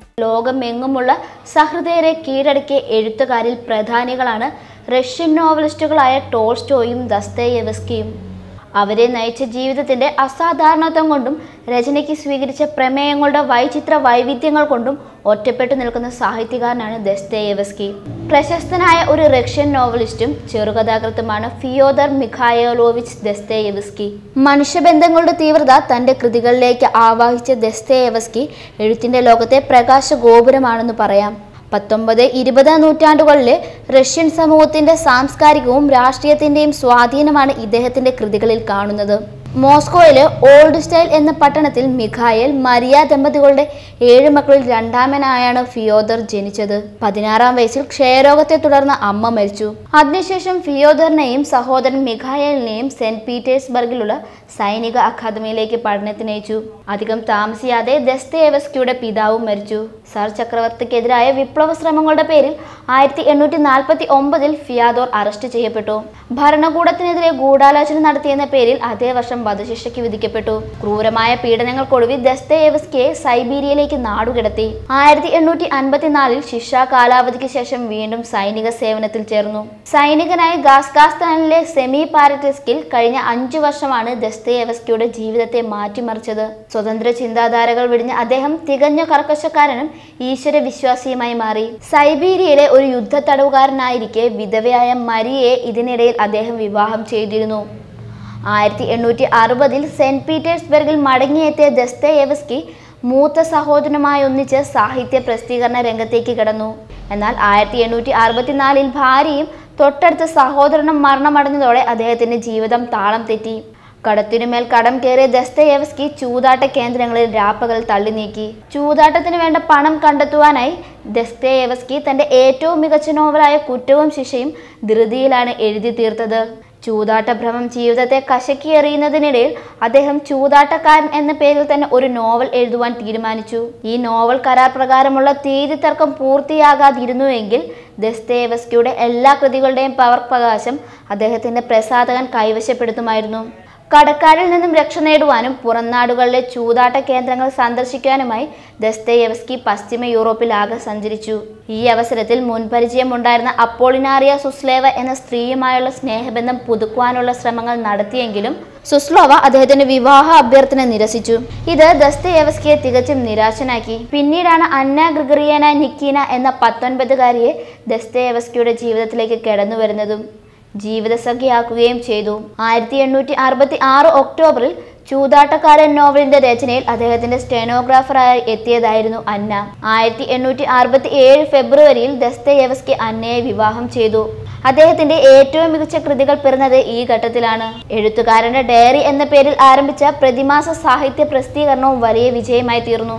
ലോകമെങ്ങുമുള്ള സഹൃദയരെ കീഴടക്കിയ എഴുത്തുകാരിൽ പ്രധാനികളാണ് റഷ്യൻ നോവലിസ്റ്റുകളായ ടോൾസ്റ്റോയും ദസ്തയേവസ്കിയും അവരെ നയിച്ച ജീവിതത്തിന്റെ അസാധാരണത്വം കൊണ്ടും രചനയ്ക്ക് സ്വീകരിച്ച പ്രമേയങ്ങളുടെ വൈചിത്ര വൈവിധ്യങ്ങൾ കൊണ്ടും ഒറ്റപ്പെട്ടു നിൽക്കുന്ന സാഹിത്യകാരനാണ് ദസ്തയേവസ്കി പ്രശസ്തനായ ഒരു റഷ്യൻ നോവലിസ്റ്റും ചെറുകഥാകൃത്തുമാണ് ഫിയോദർ മിഖായോലോവിച്ച് ദസ്തയേവസ്കി മനുഷ്യബന്ധങ്ങളുടെ തീവ്രത തന്റെ കൃതികളിലേക്ക് ആവാഹിച്ച ദസ്തയേവസ്കി എഴുത്തിന്റെ ലോകത്തെ പ്രകാശ ഗോപുരമാണെന്ന് പറയാം പത്തൊമ്പത് ഇരുപത് നൂറ്റാണ്ടുകളിലെ റഷ്യൻ സമൂഹത്തിന്റെ സാംസ്കാരികവും രാഷ്ട്രീയത്തിന്റെയും സ്വാധീനമാണ് ഇദ്ദേഹത്തിന്റെ കൃതികളിൽ കാണുന്നത് മോസ്കോയിലെ ഓൾഡ് സ്റ്റൈൽ എന്ന പട്ടണത്തിൽ മിഖായൽ മരിയ ദമ്പതികളുടെ ഏഴ് മക്കളിൽ രണ്ടാമനായാണ് ഫിയോദർ ജനിച്ചത് പതിനാറാം വയസ്സിൽ ക്ഷയരോഗത്തെ തുടർന്ന് അമ്മ മരിച്ചു അതിനുശേഷം ഫിയോദറിനെയും സഹോദരൻ മിഖായലിനെയും സെന്റ് പീറ്റേഴ്സ്ബർഗിലുള്ള സൈനിക അക്കാദമിയിലേക്ക് പഠനത്തിനയച്ചു അധികം താമസിയാതെ ദസ്തേവസ്കിയുടെ പിതാവും മരിച്ചു സർ ചക്രവർത്തിക്കെതിരായ വിപ്ലവ ശ്രമങ്ങളുടെ പേരിൽ ആയിരത്തി എണ്ണൂറ്റി നാൽപ്പത്തി ഒമ്പതിൽ ഫിയാദോർ അറസ്റ്റ് ചെയ്യപ്പെട്ടു ഭരണകൂടത്തിനെതിരെ ഗൂഢാലോചന നടത്തിയെന്ന പേരിൽ അതേ വർഷം വധശിക്ഷയ്ക്ക് വിധിക്കപ്പെട്ടു ക്രൂരമായ പീഡനങ്ങൾക്കൊടുവിൽ ദസ്തയേവസ്കിയെ സൈബീരിയയിലേക്ക് നാടുകിടത്തി ആയിരത്തി എണ്ണൂറ്റി അൻപത്തിനാലിൽ ശിക്ഷാ കാലാവധിക്ക് ശേഷം വീണ്ടും സൈനിക സേവനത്തിൽ ചേർന്നു സൈനികനായി ഗാസ്കാസ്ഥാനിലെ സെമി പാരറ്റിസ്കിൽ കഴിഞ്ഞ അഞ്ചു വർഷമാണ് ദസ്തയേവസ്കിയുടെ ജീവിതത്തെ മാറ്റിമറിച്ചത് സ്വതന്ത്ര ചിന്താധാരകൾ വെടിഞ്ഞ് അദ്ദേഹം തികഞ്ഞ കർക്കശക്കാരനും ഈശ്വര വിശ്വാസിയുമായി മാറി സൈബീരിയയിലെ ഒരു യുദ്ധ തടവുകാരനായിരിക്കെ വിധവയായ മരിയയെ ഇതിനിടയിൽ അദ്ദേഹം വിവാഹം ചെയ്തിരുന്നു ആയിരത്തി എണ്ണൂറ്റി അറുപതിൽ സെന്റ് പീറ്റേഴ്സ്ബർഗിൽ മടങ്ങിയെത്തിയ ദസ്തയേവസ്കി മൂത്ത സഹോദരനുമായി ഒന്നിച്ച് സാഹിത്യ പ്രസിദ്ധീകരണ രംഗത്തേക്ക് കടന്നു എന്നാൽ ആയിരത്തി എണ്ണൂറ്റി അറുപത്തിനാലിൽ ഭാര്യയും തൊട്ടടുത്ത സഹോദരനും മരണമടഞ്ഞതോടെ അദ്ദേഹത്തിന്റെ ജീവിതം താളം തെറ്റി കടത്തിനുമേൽ കടം കയറിയ ദസ്തയേവസ്കി ചൂതാട്ട കേന്ദ്രങ്ങളിൽ രാപ്പകൽ തള്ളി നീക്കി ചൂതാട്ടത്തിന് വേണ്ട പണം കണ്ടെത്തുവാനായി ദസ്തയേവസ്കി തന്റെ ഏറ്റവും മികച്ച നോവലായ കുറ്റവും ശിക്ഷയും ധൃതിയിലാണ് എഴുതി തീർത്തത് ചൂതാട്ടഭ്രമം ജീവിതത്തെ കശക്കി എറിയുന്നതിനിടയിൽ അദ്ദേഹം ചൂതാട്ടക്കാരൻ എന്ന പേരിൽ തന്നെ ഒരു നോവൽ എഴുതുവാൻ തീരുമാനിച്ചു ഈ നോവൽ കരാർ പ്രകാരമുള്ള തീയതി തർക്കം പൂർത്തിയാകാതിരുന്നുവെങ്കിൽ ദസ്തേവസ്കിയുടെ എല്ലാ കൃതികളുടെയും പവർപ്രകാശം അദ്ദേഹത്തിന്റെ പ്രസാധകൻ കൈവശപ്പെടുത്തുമായിരുന്നു കടക്കാരിൽ നിന്നും രക്ഷ നേടുവാനും പുറംനാടുകളിലെ ചൂതാട്ട കേന്ദ്രങ്ങൾ സന്ദർശിക്കാനുമായി ദസ്തയേവസ്കി പശ്ചിമ യൂറോപ്പിലാകെ സഞ്ചരിച്ചു ഈ അവസരത്തിൽ മുൻപരിചയമുണ്ടായിരുന്ന അപ്പോളിനാറിയ സുസ്ലേവ എന്ന സ്ത്രീയുമായുള്ള സ്നേഹബന്ധം പുതുക്കുവാനുള്ള ശ്രമങ്ങൾ നടത്തിയെങ്കിലും സുസ്ലോവ അദ്ദേഹത്തിന്റെ വിവാഹ അഭ്യർത്ഥന നിരസിച്ചു ഇത് ദസ്തയേവസ്കിയെ തികച്ചും നിരാശനാക്കി പിന്നീടാണ് അന്ന ഗ്രിഗറിയന നിക്കീന എന്ന പത്തൊൻപതുകാരിയെ ദസ്തയേവസ്കിയുടെ ജീവിതത്തിലേക്ക് കടന്നു വരുന്നതും ജീവിതസഖിയാക്കുകയും ചെയ്തു ആയിരത്തി എണ്ണൂറ്റി അറുപത്തി ആറ് ഒക്ടോബറിൽ ചൂതാട്ടക്കാരൻ നോവലിന്റെ രചനയിൽ അദ്ദേഹത്തിന്റെ സ്റ്റെനോഗ്രാഫറായി എത്തിയതായിരുന്നു അന്ന ആയിരത്തി എണ്ണൂറ്റി അറുപത്തി ഏഴ് ഫെബ്രുവരിയിൽ ദസ്തയേവസ്കി അന്നയെ വിവാഹം ചെയ്തു അദ്ദേഹത്തിന്റെ ഏറ്റവും മികച്ച കൃതികൾ പിറന്നത് ഈ ഘട്ടത്തിലാണ് എഴുത്തുകാരന്റെ ഡയറി എന്ന പേരിൽ ആരംഭിച്ച പ്രതിമാസ സാഹിത്യ പ്രസിദ്ധീകരണവും വലിയ വിജയമായി തീർന്നു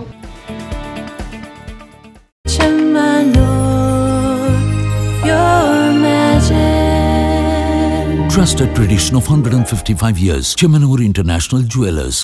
Trusted tradition of 155 years. Chemanur International Jewelers.